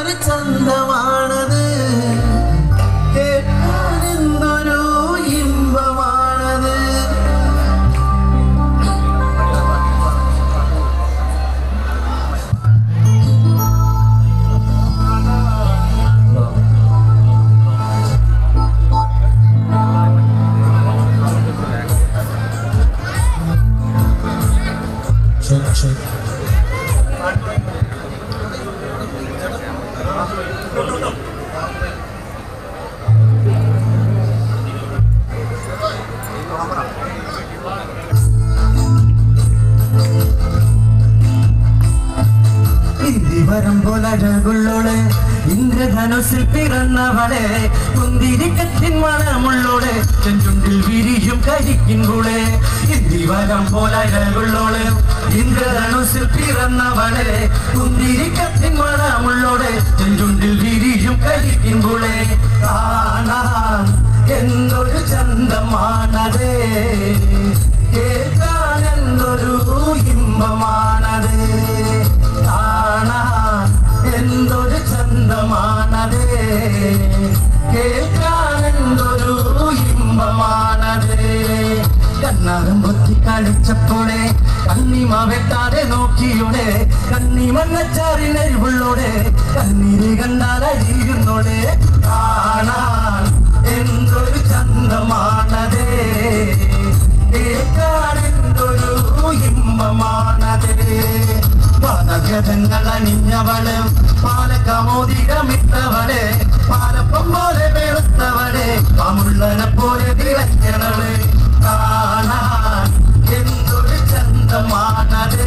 എന്തൊരു ചന്തമാണത് കേൾക്കാൻ എന്തൊരു ഇമ്പമാണത് Check, check. ഇന്ദിവരം പോലഴകുള്ളോളെ ഇന്ദ്രധനുസിൽ പിറന്നവളെ കുന്തിരിക്കത്തിൻ മണമുള്ളോളെ ചെഞ്ചുണ്ടിൽ വിരിയും കരിക്കിൻകുളെ ഇന്ദിവരം പോലഴകുള്ളോളെ ഇന്ദ്രധനുസിൽ പിറന്നവളെ കുന്തിരിക്കത്തിൻ മണമുള്ളോളെ ചെഞ്ചുണ്ടിൽ വിരിയും കരിക്കിൻകുളെ കാണാൻ എന്തൊരു ചന്തമാണതേ കേൾക്കാൻ എന്തൊരു ഇമ്പമാണത് കാണാൻ എന്തൊരു ചന്തമാണത് കേൾക്കാൻ എന്തൊരു ഇമ്പമാണത് കണ്ണാറും പൊത്തി കളിച്ചപ്പോളെ കണ്ണിമ വെട്ടാതെ നോക്കിയോടെ കണ്ണിമ നച്ചാറിനരിവുള്ളോടെ കണ്ണീര് കണ്ടാൽ അഴിയുന്നോടെ കാണാൻ എന്തൊരു ചന്തമാണതേ കേൾക്കാനെന്തൊരു ഇമ്പമാണത് പാതകഥങ്ങൾ അണിഞ്ഞവള് പാലക്കമോതിരമിട്ടവളെ പാലപ്പം പോലെ വെളുത്തവളെ പാമുള്ളനെ പോലെ തിളയ്ക്കണവള് കാണാൻ എന്തൊരു ചന്തമാണത്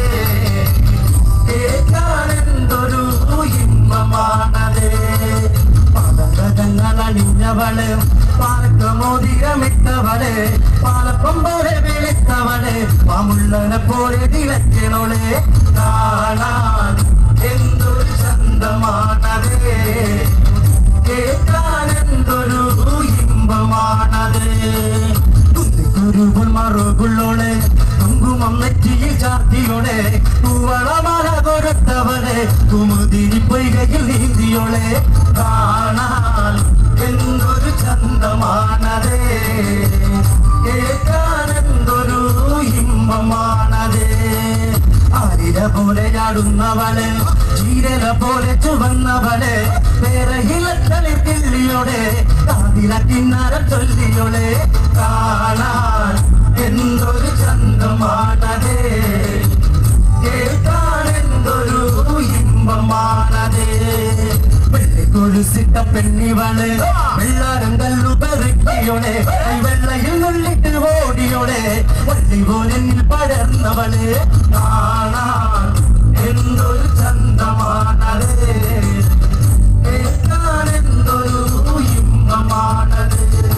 കേൾക്കാനെന്തൊരു ഇമ്പമാണത് പാലകഥങ്ങൾ അണിഞ്ഞവള് പാലക്കമോതിരമിട്ടവളെ പാലപ്പം പോലെ വെളുത്തവളെ പാമുള്ളനെ പോലെ തിളയ്ക്കണോളെ കാണാൻ എന്തൊരു ചന്തമാണത് കേൾക്കാൻ എന്തൊരു ഇമ്പമാണത് കുരുകുൾ മറുകുള്ളോളെ കുങ്കുമം നെറ്റിയിൽ ചാർത്തിയോളെ പൂവളമല കൊടുത്തവളെ കുമുതിരി പൊയ്കയിൽ നീന്തിയോളെ കാണാൻ എന്തൊരു ചന്തമാണതേ കേൾക്കാൻ എന്തൊരു ഇമ്പമാണതേ ആരിര പോലെ ചാടുന്നവള് ചീരല പോലെ ചുവന്നവള് പേരയിലക്കളിൽ കിള്ളിയോടെ കാതില കിണ്ണറ ചൊല്ലിയോടെ കാണാൻ എന്തൊരു ചന്തമാണതേ കേൾക്കാൻ എന്തൊരു ഇമ്പമാണതേ വെള്ളിക്കൊഴുസിട്ട പെണ്ണിവള് വെള്ളാരം കല്ലു പെറുക്കിയോടെ വെള്ളയിൽ നുള്ളിട്ട് ഓടിയോടെ വള്ളി പോലെ പടർന്നവള് കാണാൻ എന്തൊരു ചന്തമാണത് കേൾക്കാൻ എന്തൊരു ഇമ്പമാണത്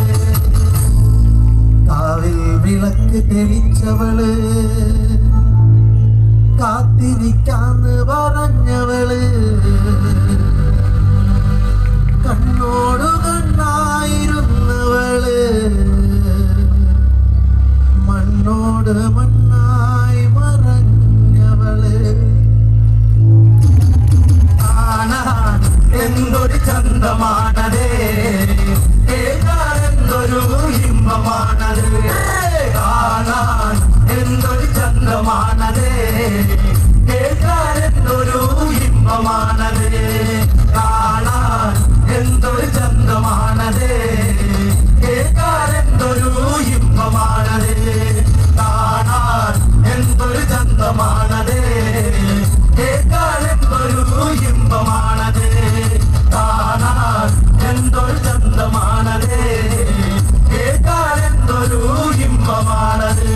കാവിൽ വിളക്ക് തെളിച്ചവള് കാത്തിരിക്കാന്ന് പറഞ്ഞവള് കണ്ണോടു കണ്ണായിരുന്നവള് മണ്ണോട് മണ്ണായി മറഞ്ഞവള് കാണാൻ എന്തൊരു ചന്തമാണതേ കേൾക്കാൻ എന്തൊരു ഇമ്പമാണത് കാണാൻ എന്തൊരു ചന്തമാണതേ കേൾക്കാൻ എന്തൊരു ഇമ്പമാണത് കാണാൻ എന്തൊരു ചന്തമാണത് കേൾക്കാൻ എന്തൊരു ഇമ്പമാണത് കാണാൻ എന്തൊരു ചന്തമാണത് കേൾക്കാൻ എന്തൊരു ഇമ്പമാണത് കാണാൻ എന്തൊരു ചന്തമാണത് കേൾക്കാൻ എന്തൊരു ഇമ്പമാണത്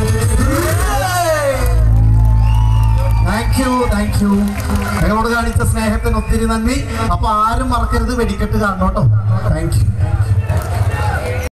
താങ്ക് യു താങ്ക് യു ഞങ്ങളോട് കാണിച്ച സ്നേഹത്തിന് ഒത്തിരി നന്ദി അപ്പൊ ആരും മറക്കരുത് വെടിക്കെട്ട് കാണണം കേട്ടോ താങ്ക് യു